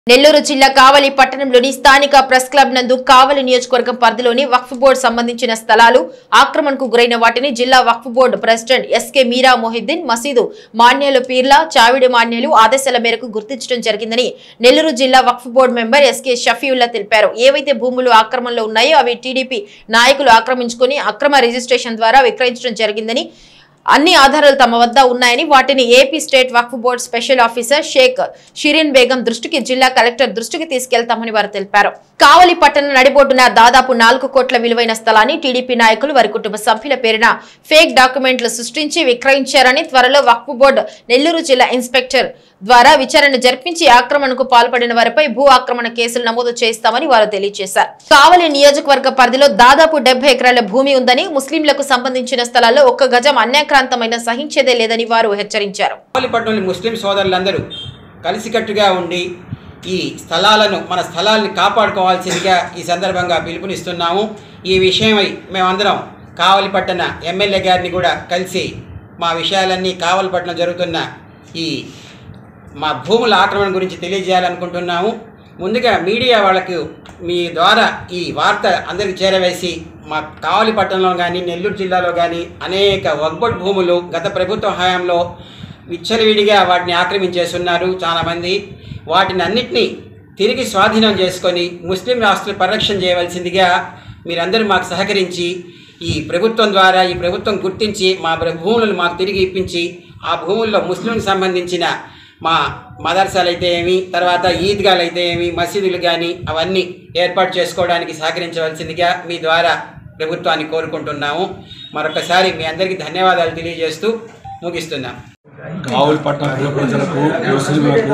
నెల్లూరు జిల్లా కావలి పట్టణంలోని స్థానిక ప్రెస్ క్లబ్ నందు కావలి నియోజకవర్గం పరిధిలోని వక్ఫ్ బోర్డు సంబంధించిన స్థలాలు ఆక్రమణకు గురైన వాటిని జిల్లా Waqf board president SK Meera Mohiddin మసీదు మాన్యాలు పీర్ల చావిడి మాన్యాలు ఆదేశాల మేరకు గుర్తించడం జరిగిందని నెల్లూరు జిల్లా Waqf board member SK Shafiulla తెలిపారు ఏవైతే భూములు ఆక్రమణలో ఉన్నాయో అవి టీడీపీ నాయకులు ఆక్రమించుకుని అక్రమ రిజిస్ట్రేషన్ ద్వారా విక్రయించడం జరిగిందని అన్ని ఆధారాలు తమ వద్ద ఉన్నాయని వాటిని AP state Waqf board special officer Sheikh Shirin Begum దృష్టికి జిల్లా కలెక్టర్ దృష్టికి తీసుకెళ్తామని వారు తెలిపారు కావలి పట్టణ నడిబొడ్డున దాదాపు నాలుగు కోట్ల విలువైన స్థలాన్ని టీడీపీ నాయకులు వారి కుటుంబ సభ్యుల పేరున ఫేక్ డాక్యుమెంట్లు సృష్టించి విక్రయించారని త్వరలో వక్ఫ్ బోర్డు నెల్లూరు జిల్లా ఇన్స్పెక్టర్ ద్వారా విచారణ జరిపించి ఆక్రమణకు పాల్పడిన వారిపై భూ ఆక్రమణ కేసులు నమోదు చేస్తామని వారు తెలియజేశారు కావలి నియోజకవర్గ పరిధిలో దాదాపు డెబ్బై ఎకరాల భూమి ఉందని ముస్లింలకు సంబంధించిన స్థలాల్లో ఒక్క గజం అన్యాక్రాంతమైన సహించేదే లేదని వారు హెచ్చరించారు కావలిపట్నంలోని ముస్లిం సోదరులందరూ కలిసికట్టుగా ఉండి ఈ స్థలాలను మన స్థలాల్ని కాపాడుకోవాల్సిందిగా ఈ సందర్భంగా పిలుపునిస్తున్నాము ఈ విషయమై మేమందరం కావలిపట్టణ ఎమ్మెల్యే గారిని కూడా కలిసి మా విషయాలన్నీ కావలిపట్నం జరుగుతున్న ఈ మా భూముల ఆక్రమణ గురించి తెలియజేయాలనుకుంటున్నాము ముందుగా మీడియా వాళ్ళకు మీ ద్వారా ఈ వార్త అందరికి చేరవేసి మా కావలిపట్నంలో కానీ నెల్లూరు జిల్లాలో కానీ అనేక వగ్బొట్ భూములు గత ప్రభుత్వ హయాంలో విచ్చలవిడిగా వాటిని ఆక్రమించేస్తున్నారు చాలామంది వాటిని అన్నిటినీ తిరిగి స్వాధీనం చేసుకొని ముస్లిం రాష్ట్రాలు పరిరక్షణ చేయవలసిందిగా మీరందరూ మాకు సహకరించి ఈ ప్రభుత్వం ద్వారా ఈ ప్రభుత్వం గుర్తించి మా ప్ర- భూములను మాకు తిరిగి ఇప్పించి ఆ భూముల్లో ముస్లింలకు సంబంధించిన మా మదర్సాలు అయితే ఏమి తర్వాత ఈద్గాలు అయితే ఏమి మసీదులు కానీ అవన్నీ ఏర్పాటు చేసుకోవడానికి సహకరించవలసిందిగా మీ ద్వారా ప్రభుత్వాన్ని కోరుకుంటున్నాము మరొకసారి మీ అందరికీ ధన్యవాదాలు తెలియజేస్తూ ముగిస్తున్నాం కావులపట్నం పుర ప్రజలకు ముస్లింలకు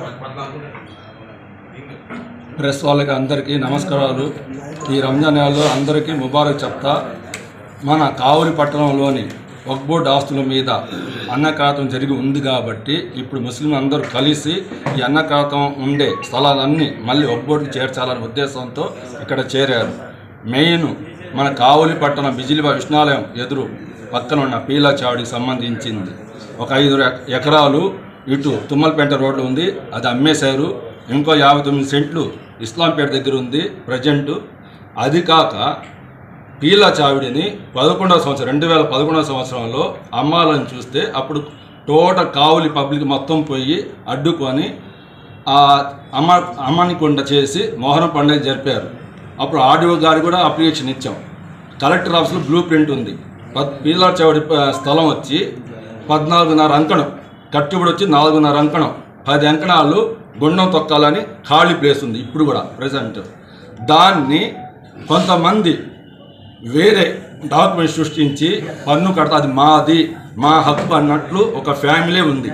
ప్రెస్ వాళ్ళకి అందరికీ నమస్కారాలు ఈ రంజాన్ నెలలో అందరికీ ముబారక్ చెప్తా మన కావులి పట్టణంలోని వక్బోర్డ్ ఆస్తుల మీద అన్నకాతం జరిగి ఉంది కాబట్టి ఇప్పుడు ముస్లిం అందరూ కలిసి ఈ అన్నకాతం ఉండే స్థలాలన్నీ మళ్ళీ వక్బోర్డుకి చేర్చాలనే ఉద్దేశంతో ఇక్కడ చేరారు మెయిన్ మన కావులి పట్టణం బిజిలిబా విష్ణాలయం ఎదురు పక్కన ఉన్న పీలా చావడికి సంబంధించింది ఒక ఐదు ఎక- ఎకరాలు ఇటు తుమ్మలపేట రోడ్డు ఉంది అది అమ్మేశారు ఇంకో యాభై తొమ్మిది సెంట్లు ఇస్లాంపేట దగ్గర ఉంది ప్రజెంటు అది కాక పీలా చావిడిని పదకొండవ సంవత్సరం రెండు వేల పదకొండవ సంవత్సరంలో అమ్మాలని చూస్తే అప్పుడు టోటల్ కావులి పబ్లిక్ మొత్తం పోయి అడ్డుకొని ఆ అమ్మ అమ్మనికొండ చేసి మొహరం పండుగ జరిపారు అప్పుడు ఆర్డీఓ గారు కూడా అప్లికేషన్ ఇచ్చాం కలెక్టర్ ఆఫీస్లో బ్లూ ప్రింట్ ఉంది పద్ పీలా చౌడి ప- స్థలం వచ్చి పద్నాలుగున్నర అంకణం కట్టుబడి వచ్చి నాలుగున్నర అంకణం పది అంకణాలు గుండం తొక్కాలని ఖాళీ ప్లేస్ ఉంది ఇప్పుడు కూడా ప్రజెంట్ దాన్ని కొంతమంది వేరే డాక్యుమెంట్ సృష్టించి పన్ను కడతా అది మాది మా హక్కు అన్నట్లు ఒక ఫ్యామిలీ ఉంది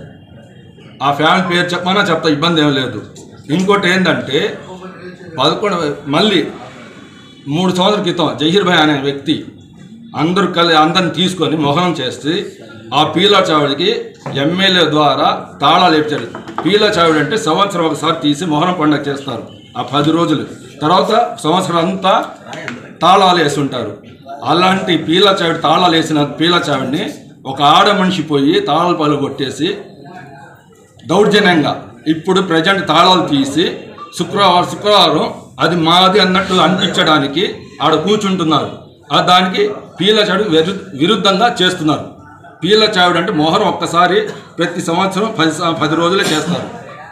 ఆ ఫ్యామిలీ పేరు చెప్పమన్నా చెప్తా ఇబ్బంది ఏం లేదు ఇంకోటి ఏంటంటే పదకొండు మళ్ళీ మూడు సంవత్సరాల క్రితం జహీర్ భాయ్ అనే వ్యక్తి అందరు కలి అందరిని తీసుకొని మొహనం చేసి ఆ పీలా చావుడికి ఎమ్మెల్యే ద్వారా తాళాలు ఇచ్చారు పీలా చావుడు అంటే సంవత్సరం ఒకసారి తీసి మొహరం పండుగ చేస్తారు ఆ పది రోజులు తర్వాత సంవత్సరం అంతా తాళాలు వేస్తుంటారు అలాంటి పీలా చావిడి తాళాలు వేసిన పీలా చావిడిని ఒక ఆడ మనిషి పోయి తాళాలు పలు కొట్టేసి దౌర్జన్యంగా ఇప్పుడు ప్రజెంట్ తాళాలు తీసి శుక్రవారం శుక్రవారం అది మాది అన్నట్టు అనిపించడానికి ఆడ కూర్చుంటున్నారు ఆ దానికి పీల చావిడి విరు విరుద్ధంగా చేస్తున్నారు పీల చావిడి అంటే మొహరం ఒక్కసారి ప్రతి సంవత్సరం పది స- పది రోజులే చేస్తారు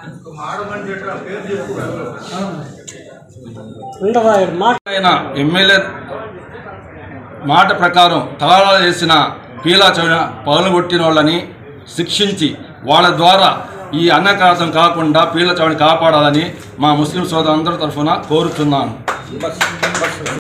ఆయన ఎమ్మెల్యే మాట ప్రకారం తాళాలు వేసిన పీలా చవిన పగలగొట్టిన వాళ్ళని శిక్షించి వాళ్ళ ద్వారా ఈ అన్నకాసం కాకుండా పీల చవిని కాపాడాలని మా ముస్లిం సోదరులందరి తరఫున కోరుతున్నాను